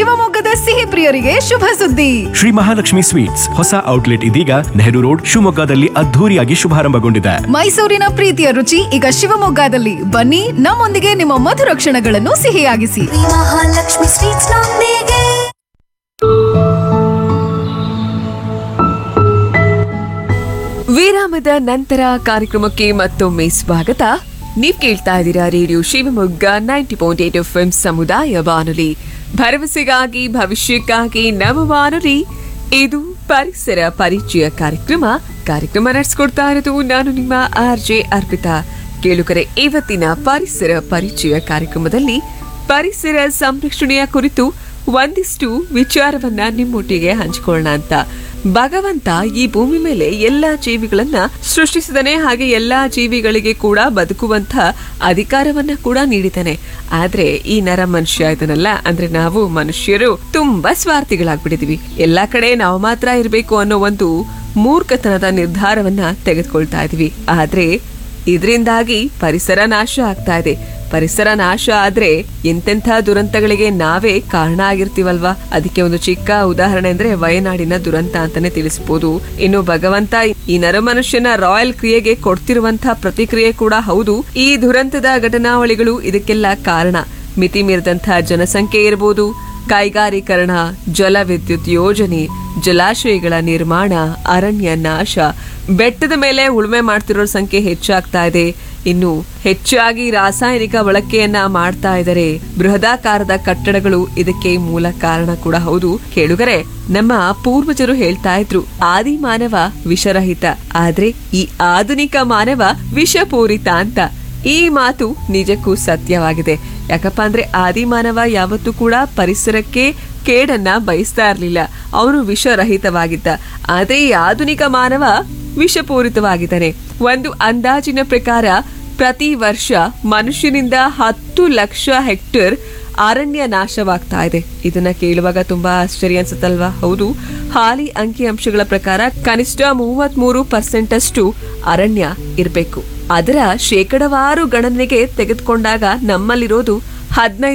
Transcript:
ಶಿವಮೊಗ್ಗದ ಸಿಹಿ ಪ್ರಿಯರಿಗೆ ಶುಭ ಸುದ್ದಿ ಶ್ರೀ ಮಹಾಲಕ್ಷ್ಮಿ ಸ್ವೀಟ್ಸ್ ಹೊಸ ಔಟ್ಲೆಟ್ ಇದೀಗ ನೆಹರು ರೋಡ್ ಶಿವಮೊಗ್ಗದಲ್ಲಿ ಅದ್ಧೂರಿಯಾಗಿ ಶುಭಾರಂಭಗೊಂಡಿದೆ ಮೈಸೂರಿನ ಪ್ರೀತಿಯ ರುಚಿ ಈಗ ಶಿವಮೊಗ್ಗದಲ್ಲಿ ಬನ್ನಿ ನಮ್ಮೊಂದಿಗೆ ನಿಮ್ಮ ಮಧುರ ಕ್ಷಣಗಳನ್ನು ಸಿಹಿಯಾಗಿಸಿ ಮಹಾಲಕ್ಷ್ಮಿ ಸ್ವೀಟ್ಸ್ ನೊಂದಿಗೆ ವಿರಾಮದ ನಂತರ ಕಾರ್ಯಕ್ರಮಕ್ಕೆ ಮತ್ತೊಮ್ಮೆ ಸ್ವಾಗತ ನೀವ್ ಕೇಳ್ತಾ ಇದ್ದೀರಾ radio Shivamogga ninety point eight F M ಸಮುದಾಯ ಬಾನುಲಿ ಭರವಸೆಗಾಗಿ ಭವಿಷ್ಯಕ್ಕಾಗಿ ನವ ಬಾನುಲಿ ಇದು ಪರಿಸರ ಪರಿಚಯ ಕಾರ್ಯಕ್ರಮ ಕಾರ್ಯಕ್ರಮ ನಡೆಸ್ಕೊಡ್ತಾ ಇರೋದು ನಾನು ನಿಮ್ಮ ಆರ್ ಜೆ ಅರ್ಪಿತಾ ಕೇಳುಗರೆ ಇವತ್ತಿನ ಪರಿಸರ ಪರಿಚಯ ಕಾರ್ಯಕ್ರಮದಲ್ಲಿ ಪರಿಸರ ಸಂರಕ್ಷಣೆಯ ಕುರಿತು ಒಂದಿಷ್ಟು ವಿಚಾರವನ್ನ ನಿಮ್ಮೊಟ್ಟಿಗೆ ಹಂಚಿಕೊಳ್ಳೋಣ ಅಂತ ಭಗವಂತ ಈ ಭೂಮಿ ಮೇಲೆ ಎಲ್ಲಾ ಜೀವಿಗಳನ್ನ ಸೃಷ್ಟಿಸಿದನೆ ಹಾಗೆ ಎಲ್ಲಾ ಜೀವಿಗಳಿಗೆ ಕೂಡ ಬದುಕುವಂತ ಅಧಿಕಾರವನ್ನ ಕೂಡ ನೀಡಿದ್ದಾನೆ ಆದ್ರೆ ಈ ನರ ಮನುಷ್ಯ ಇದನ್ನಲ್ಲ ಅಂದ್ರೆ ನಾವು ಮನುಷ್ಯರು ತುಂಬಾ ಸ್ವಾರ್ಥಿಗಳಾಗ್ಬಿಟ್ಟಿದೀವಿ ಎಲ್ಲಾ ಕಡೆ ನಾವು ಮಾತ್ರ ಇರಬೇಕು ಅನ್ನೋ ಒಂದು ಮೂರ್ಖತನದ ನಿರ್ಧಾರವನ್ನ ತೆಗೆದುಕೊಳ್ತಾ ಇದೀವಿ ಆದ್ರೆ ಇದರಿಂದಾಗಿ ಪರಿಸರ ನಾಶ ಆಗ್ತಾ ಇದೆ ಪರಿಸರ ನಾಶ ಆದ್ರೆ ಎಂತೆಂಥ ದುರಂತಗಳಿಗೆ ನಾವೇ ಕಾರಣ ಆಗಿರ್ತೀವಲ್ವಾ ಅದಕ್ಕೆ ಒಂದು ಚಿಕ್ಕ ಉದಾಹರಣೆ ಅಂದ್ರೆ ವಯನಾಡಿನ ದುರಂತ ಅಂತಾನೆ ತಿಳಿಸಬಹುದು ಇನ್ನು ಭಗವಂತ ಈ ನರಮನುಷ್ಯನ ರಾಯಲ್ ಕ್ರಿಯೆಗೆ ಕೊಡ್ತಿರುವಂತಹ ಪ್ರತಿಕ್ರಿಯೆ ಕೂಡ ಹೌದು ಈ ದುರಂತದ ಘಟನಾವಳಿಗಳು ಇದಕ್ಕೆಲ್ಲ ಕಾರಣ ಮಿತಿ ಮೀರಿದಂತಹ ಜನಸಂಖ್ಯೆ ಇರಬಹುದು ಕೈಗಾರೀಕರಣ ಜಲ ವಿದ್ಯುತ್ ಯೋಜನೆ ಜಲಾಶಯಗಳ ನಿರ್ಮಾಣ ಅರಣ್ಯ ನಾಶ ಬೆಟ್ಟದ ಮೇಲೆ ಉಳುಮೆ ಮಾಡ್ತಿರೋ ಸಂಖ್ಯೆ ಹೆಚ್ಚಾಗ್ತಾ ಇದೆ ಇನ್ನು ಹೆಚ್ಚಾಗಿ ರಾಸಾಯನಿಕ ಬಳಕೆಯನ್ನ ಮಾಡ್ತಾ ಇದ್ದಾರೆ ಬೃಹದಾಕಾರದ ಕಟ್ಟಡಗಳು ಇದಕ್ಕೆ ಮೂಲ ಕಾರಣ ಕೂಡ ಹೌದು ಕೇಳುಗರೆ ನಮ್ಮ ಪೂರ್ವಜರು ಹೇಳ್ತಾ ಇದ್ರು ಆದಿ ಮಾನವ ವಿಷರಹಿತ ಆದ್ರೆ ಈ ಆಧುನಿಕ ಮಾನವ ವಿಷಪೂರಿತ ಅಂತ ಈ ಮಾತು ನಿಜಕ್ಕೂ ಸತ್ಯವಾಗಿದೆ ಯಾಕಪ್ಪ ಅಂದ್ರೆ ಆದಿಮಾನವ ಯಾವತ್ತೂ ಕೂಡ ಪರಿಸರಕ್ಕೆ ಕೇಡನ್ನ ಬಯಸ್ತಾ ಇರಲಿಲ್ಲ ಅವನು ವಿಷರಹಿತವಾಗಿದ್ದ ಆದ್ರೆ ಈ ಆಧುನಿಕ ಮಾನವ ವಿಷಪೂರಿತವಾಗಿದ್ದಾನೆ ಒಂದು ಅಂದಾಜಿನ ಪ್ರಕಾರ ಪ್ರತಿ ವರ್ಷ ಮನುಷ್ಯನಿಂದ ಹತ್ತು ಲಕ್ಷ ಹೆಕ್ಟೇರ್ ಅರಣ್ಯ ನಾಶವಾಗ್ತಾ ಇದೆ ಇದನ್ನ ಕೇಳುವಾಗ ತುಂಬಾ ಆಶ್ಚರ್ಯ ಅನ್ಸುತ್ತಲ್ವಾ ಹೌದು ಹಾಲಿ ಅಂಕಿ ಅಂಶಗಳ ಪ್ರಕಾರ ಕನಿಷ್ಠ ಮೂವತ್ತ್ ಮೂರು ಪರ್ಸೆಂಟ್ ಅಷ್ಟು ಅರಣ್ಯ ಇರಬೇಕು ಅದರ ಶೇಕಡವಾರು ಗಣನೆಗೆ ತೆಗೆದುಕೊಂಡಾಗ ನಮ್ಮಲ್ಲಿರೋದು ಹದಿನೈದು